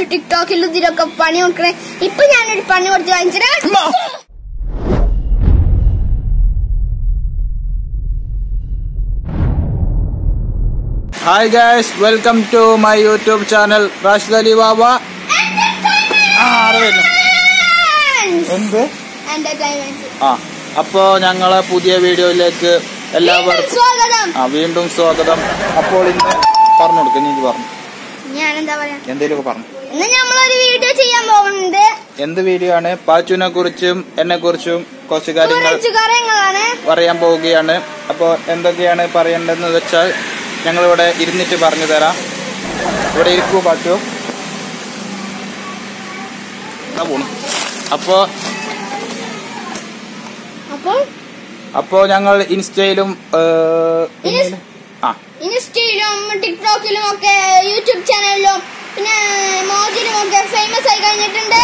ടിക്ടോക്കിലും ഇതിലൊക്കെ പണി കൊടുക്കണേ ഇപ്പൊ ഞാനൊരു പണി കൊടുത്ത് വാങ്ങിച്ചിട്ട് hi guys welcome to my YouTube channel Rashid Ali Baba ആ, ആടെ വരുന്നു. എന്ത് എന്റർടൈൻമെന്റ് ആ അപ്പോ ഞങ്ങളെ പുതിയ വീഡിയോയിലേക്ക് എല്ലാവർക്കും സ്വാഗതം ആ വീണ്ടും സ്വാഗതം അപ്പോൾ ഇന്ന് പറഞ്ഞു കൊടുക്കും നീ പറഞ്ഞു ഞാനെന്താ പറയാ എന്തേലുമൊക്കെ പറഞ്ഞു ഇന്ന് നമ്മളൊരു വീഡിയോ ചെയ്യാൻ പോകുന്നുണ്ട് എന്ത് വീഡിയോ ആണ് പാച്ചുവിനെ കുറിച്ചും എന്നെ കുറിച്ചും കുറച്ച് കാര്യങ്ങൾ കുറച്ച് കാര്യങ്ങളാണ് പറയാൻ പോവുകയാണ് അപ്പോൾ എന്തൊക്കെയാണ് പറയേണ്ടതെന്ന് വെച്ചാൽ ഞങ്ങളിവിടെ ഇരുന്നിട്ട് പറഞ്ഞു തരാം ഇവിടെ ഇരിക്കൂ പാച്ചു എന്നാ പോണു അപ്പോ അപ്പോൾ അപ്പോ ഞങ്ങൾ ഇൻസ്റ്റയിലും ഏഹ്, ഇൻസ്- ആ ഇൻസ്റ്റയിലും ടിക്ടോക്കിലും ഒക്കെ യൂട്യൂബ് ചാനലിലും പിന്നെ മോജിലും ഒക്കെ ഫേമസ് ആയി കഴിഞ്ഞിട്ടുണ്ട്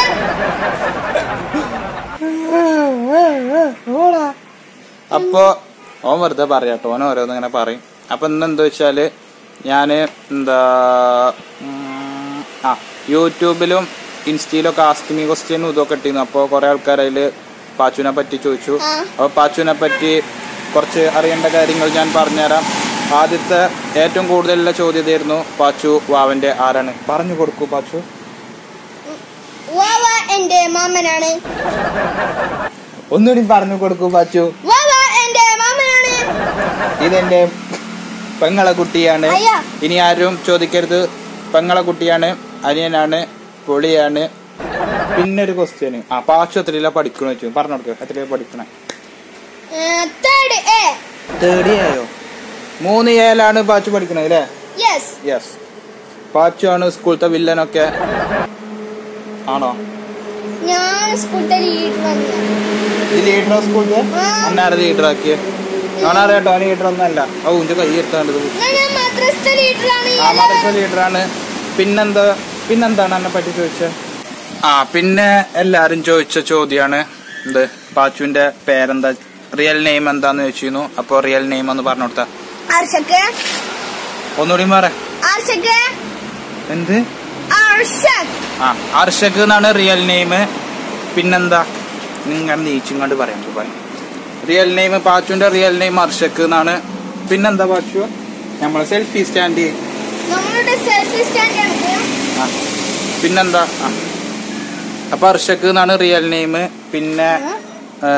അപ്പോ ഓൻ വെറുതെ പറയാട്ടോ ഓൻ ഓരോന്ന് ഇങ്ങനെ പറയും അപ്പൊ ഇന്ന് എന്താ വെച്ചാല് ഞാന് എന്താ ഉം, ആ യൂട്യൂബിലും ഇൻസ്റ്റയിലൊക്കെ ആസ്കിമി ക്വസ്റ്റ്യനും ഇതൊക്കെ ഇട്ടിരുന്നു അപ്പൊ കുറെ ആൾക്കാർ അതില് പാച്ചുവിനെ പറ്റി ചോദിച്ചു ആ. അപ്പൊ പാച്ചുവിനെ പറ്റി കുറച്ച് അറിയേണ്ട കാര്യങ്ങൾ ഞാൻ പറഞ്ഞുതരാം ആദ്യത്തെ ഏറ്റവും കൂടുതലുള്ള ചോദ്യം ഇതായിരുന്നു പാച്ചു വാവന്റെ ആരാണ് പറഞ്ഞു കൊടുക്കൂ പാച്ചു വാവ എന്റെ മാമനാണ് ഒന്നുകൂടി പറഞ്ഞു കൊടുക്കൂ പാച്ചു വാവ എന്റെ മാമനാണ് ഇതെന്റെ പെങ്ങളെ കുട്ടിയാണ് അയ്യ. ഇനി ആരും ചോദിക്കരുത് പെങ്ങളെ കുട്ടിയാണ് അനിയനാണ് പൊളിയാണ് പിന്നെ ഒരു ക്വസ്റ്റ്യന് ആ പാച്ചു എത്രയില പഠിക്കണ വെച്ചു പറഞ്ഞു കൊടുക്കുക എത്രയില പഠിക്കണേ തേർഡ് എ തേർഡ് ആയോ മൂന്ന് ഏലാണ് പാച്ചു പഠിക്കണത് അല്ലേ യെസ് യെസ് പാച്ചു ആണ് സ്കൂളത്തെ വില്ലനൊക്കെ ആണോ ഞാൻ സ്കൂളിലെ ലീഡർ വന്നു ഈ ലീഡറോ സ്കൂളിൽ ആ. അന്നാരെ ലീഡർ ആക്കിയ ഞാനറിയാട്ടോ ലീഡർ ഒന്നല്ല ഓ ഉന്റെ കൈ എടുത്താണ്ടത് ഞാൻ മദ്രസ ലീഡറാണ് ആ മദ്രസ ലീഡറാണ് പിന്നെന്താ പിന്നെന്താണ് എന്നെ പറ്റി ചോദിച്ചത് ആ പിന്നെ എല്ലാരും ചോദിച്ച ചോദ്യാണ് എന്ത് പാച്ചുവിന്റെ പേരെന്താ റിയൽ നെയിം എന്താന്ന് ചോദിച്ചിരുന്നു അപ്പൊ റിയൽ നെയിം ഒന്ന് പറഞ്ഞു കൊടുത്ത ആർഷക്ക് ഒന്നുകൂടി പറ ആർഷക്ക് എന്ത് ആർഷക് ആ അർഷക് എന്നാണ് റിയൽ നെയിം പിന്നെന്താ നിങ്ങൾ നീച്ചിങ്ങാണ്ട് പറയാൻ പറയും റിയൽ നെയിം പാച്ചുവിന്റെ റിയൽ നെയിം അർഷക് എന്നാണ് പിന്നെന്താ പാച്ചു നമ്മളെ സെൽഫി സ്റ്റാൻഡ് നമ്മളുടെ സെൽഫി സ്റ്റാൻഡ് ആ പിന്നെന്താ ആ അപ്പൊ അർഷക്ക് എന്നാണ് റിയൽ നെയിം പിന്നെ ഏ,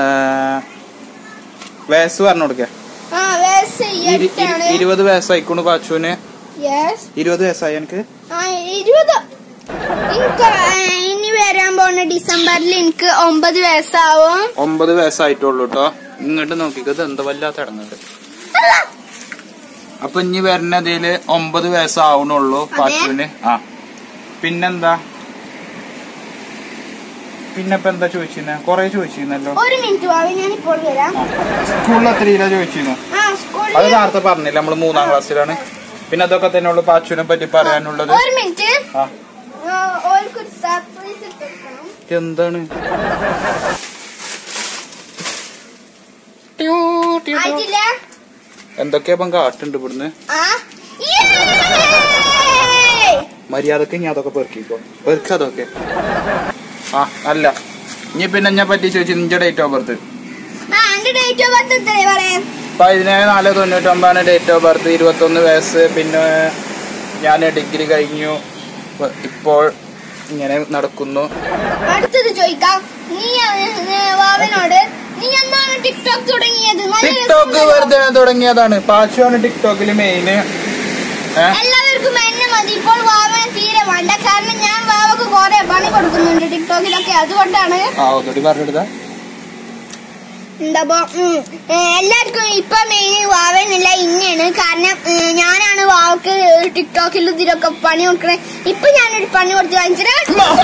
വയസ്സ് പറഞ്ഞു കൊടുക്ക ആ വയസ്സ് ഇരു- എട്ടാണ് ഇരു- ഇരുപത് വയസ്സായിക്കണു പാച്ചുവിന് യെസ് ഇരുപത് വയസ്സായി എനിക്ക് ആ ഇരുപത് എനിക്ക് ഇനി വരാൻ പോകുന്ന ഡിസംബറിൽ എനിക്ക് ഒമ്പത് വയസ്സാവും ഒമ്പത് വയസ്സായിട്ടുള്ളൂ കേട്ടോ ഇങ്ങോട്ട് നോക്കിക്കത് എന്താ വല്ലാത്ത ഇടങ്ങുണ്ട് അപ്പൊ ഇനി വരുന്നതില് ഒമ്പത് വയസ്സാവണുള്ളൂ പാച്ചുവിന് ആ പിന്നെന്താ പിന്നെ ഇപ്പൊ എന്താ ചോദിച്ചിരുന്നെ കൊറേ ചോദിച്ചിരുന്നല്ലോ ഒരു മിനിറ്റ് വാവി ഞാൻ ഇപ്പോൾ വരാം സ്കൂളിൽ എത്രയിലാ ചോദിച്ചിരുന്നു ആ അത് സ്കൂളിൽ നേരത്തെ പറഞ്ഞില്ല നമ്മള് മൂന്നാം ക്ലാസ്സിലാണ് പിന്നെ അതൊക്കെ തന്നെ ഉള്ളു പാച്ചുവിനെ പറ്റി പറയാനുള്ളത് ഒരു മിനിറ്റ് ആ ആ, ഓൾക്കൊരു സർപ്രൈസ് കൊടുക്കണം എന്താണ് ആയിട്ടില്ല എന്തൊക്കെയാ ഇപ്പം കാട്ടുണ്ട് ഇവിടുന്ന് ആ Yay! മര്യാദക്ക് ഇനി അതൊക്കെ പെറുക്കിക്കോ പെറുക്ക അതൊക്കെ ആ അല്ല ഇനി പിന്നെ എന്നെ പറ്റി ചോദിച്ചു നിന്റെ ഡേറ്റ് ഓഫ് ബർത്ത് ആ എന്റെ ഡേറ്റ് ഓഫ് ബർത്ത് എത്രയാ പറയാം പതിനേഴ് നാല് തൊണ്ണൂറ്റൊമ്പതാണ് ഡേറ്റ് ഓഫ് ബർത്ത് ഇരുപത്തൊന്ന് വയസ്സ് പിന്നെ ഞാൻ ഡിഗ്രി കഴിഞ്ഞു ഇപ്പൊ- ഇപ്പോൾ ഇങ്ങനെ നടക്കുന്നു അടുത്തത് ചോദിക്കാം നീ ഏ, വാവനോട് നീ എന്നാണ് ടിക്ടോക്ക് തുടങ്ങിയത് നല്ല ടിക്ടോക്ക് രസമുണ്ടല്ലോ. വെറുതെ തുടങ്ങിയതാണ് പാച്ചുവാണ് ടിക്ടോക്കിൽ മെയിന് എല്ലാവർക്കും എന്നെ മതി ഇപ്പോൾ വാവനെ തീരെ വേണ്ട കാരണം ഞാൻ വാവക്ക് കുറെ പണി കൊടുക്കുന്നുണ്ട് ടിക്ടോക്കിലൊക്കെ അതുകൊണ്ടാണ് ആ ഒന്നുകൂടി പറഞ്ഞെടുത്താ എന്താ ഇപ്പൊ, ഉം, ഏ, എല്ലാവർക്കും ഇപ്പൊ മെയിൻ വാവനല്ല ഇങ്ങനെയാണ് കാരണം ഏ, ഞാനാണ് വാവക്ക് ടിക്ടോക്കിലും ഇതിലൊക്കെ പണി കൊടുക്കണേ ഇപ്പൊ ഞാനൊരു പണി കൊടുത്ത് വാങ്ങിച്ചിട്ട്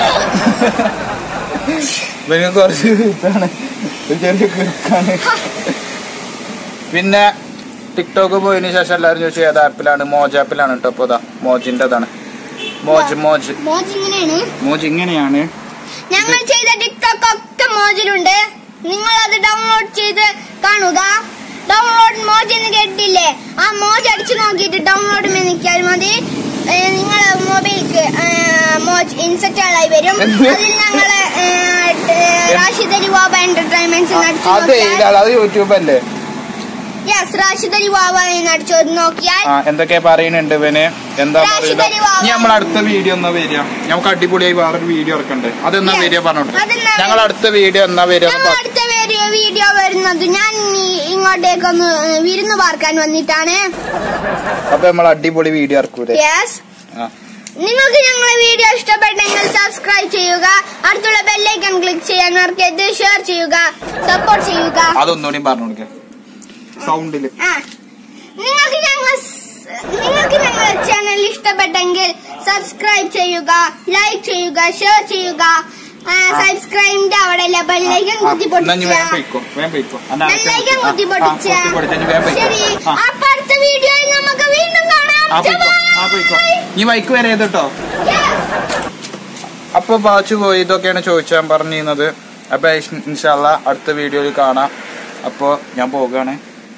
ഇവന് കുറച്ച് ഇതാണ് ഒരു ചെറിയ കിറുക്കാണ് പിന്നെ ടിക്ടോക്ക് പോയതിനു ശേഷം എല്ലാവരും ചോദിച്ചു ഏത് ആപ്പിലാണ് മോജ് ആപ്പിലാണ് കേട്ടോ ഇപ്പൊ ഇതാ മോജിന്റെതാണ് മോജ് മോജ് മോജ് ഇങ്ങനെയാണ് മോജ് ഇങ്ങനെയാണ് ഞങ്ങൾ ചെയ്ത ടിക്ടോക്ക് ഒക്കെ മോജിലുണ്ട് നിങ്ങൾ അത് ഡൗൺലോഡ് ചെയ്ത് കാണുക ഡൗൺലോഡ് മോജ് എന്ന് കേട്ടില്ലേ ആ മോജ് അടിച്ചു നോക്കിയിട്ട് ഡൗൺലോഡ് നിൽക്കിയാൽ മതി നിങ്ങൾ മൊബൈൽക്ക് ഇമോജ് ഇൻസെറ്റുകളായി വരും എന്ത്? അതിൽ ഞങ്ങള് ഏഹ്, ഏഹ്, റാഷിദ് അലി വാവ എന്റർടൈൻമെന്റ്സ് നടിച്ചു അത് നോക്കിയാൽ ഏതാണ് അത് യൂട്യൂബ് അല്ലേ യെസ് റാഷിദ് അലി വാവ നടിച്ചു നോക്കിയാൽ ആ എന്തൊക്കെ പറയുന്നുണ്ട് ഇവന് എന്താ രാശി പറയുക പരിവാഹം. ഇനി നമ്മൾ അടുത്ത വീഡിയോ എന്നാ വരിക നമുക്ക് അടിപൊളിയായി വേറൊരു വീഡിയോ ഇറക്കണ്ട് അതെന്നാ Yes. വരിക പറഞ്ഞോട്ട് അതെന്നാ ഞങ്ങൾ അടുത്ത വീഡിയോ എന്നാ വരിക ഞങ്ങൾ അടുത്ത വീഡിയോ വീഡിയോ വരുന്നത് ഞാൻ ഈ- ഇങ്ങോട്ടേക്കൊന്ന് വിരുന്ന് പാർക്കാൻ വന്നിട്ടാണ് അപ്പൊ നമ്മൾ അടിപൊളി വീഡിയോ ഇറക്കൂലേ യെസ് ആ. നിങ്ങൾക്ക് ഞങ്ങളെ വീഡിയോ ഇഷ്ടപ്പെട്ടെങ്കിൽ സബ്സ്ക്രൈബ് ചെയ്യുക അടുത്തുള്ള ബെല്ലൈക്കൺ ക്ലിക്ക് ചെയ്യാൻ മറക്കരുത് ഷെയർ ചെയ്യുക സപ്പോർട്ട് ചെയ്യുക അതൊന്നുകൂടി പറഞ്ഞു കൊടുക്ക സൗണ്ടില് ആ നിങ്ങൾക്ക് ഞങ്ങൾ നിങ്ങൾക്ക് ഞങ്ങളുടെ ചാനൽ ഇഷ്ടപ്പെട്ടെങ്കിൽ സബ്സ്ക്രൈബ് ചെയ്യുക ലൈക്ക് ചെയ്യുക ഷെയർ ചെയ്യുക സബ്സ്ക്രൈബിന്റെ അവിടെ ബെല്ലൈക്കൺ കുത്തി എന്നാ ഇനി വേഗം പൊട്ടിച്ച പോയിക്കോ വേഗം പോയിക്കോ അന്നാ അടുത്ത ബെല്ലൈക്കൺ ആ, കുത്തി ആ, പൊട്ടിച്ച കുത്തി പൊട്ടിച്ച് ഇനി വേഗം പോയിക്കോ. ശരി ആ, അപ്പൊ അടുത്ത വീഡിയോയിൽ നമുക്ക് വീണ്ടും കാണാം ആ പോയിക്കോ ആ പോയിക്കോ ഈ മൈക്ക് വരെ കേട്ടോ Yes. അപ്പൊ ബാച്ചു പോയി ഇതൊക്കെയാണ് ചോദിച്ചാൻ പറഞ്ഞിരുന്നത് അപ്പൊ ഇൻഷാല്ല അടുത്ത വീഡിയോയിൽ കാണാം അപ്പൊ ഞാൻ പോകാണ്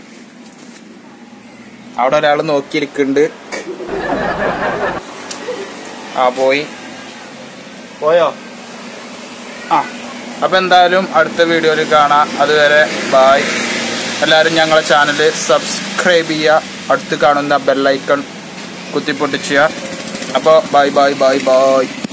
അവിടെ ഒരാൾ നോക്കിയിരിക്കുന്നുണ്ട് ആ പോയി പോയോ ആ അപ്പൊ എന്തായാലും അടുത്ത വീഡിയോയിൽ കാണാം അതുവരെ ബായ് എല്ലാവരും ഞങ്ങളെ ചാനൽ സബ്സ്ക്രൈബ് ചെയ്യുക അടുത്ത് കാണുന്ന ബെല്ലൈക്കൺ കുത്തിപ്പൊട്ടിച്ചുക അപ്പോൾ ബൈ ബൈ ബൈ ബൈ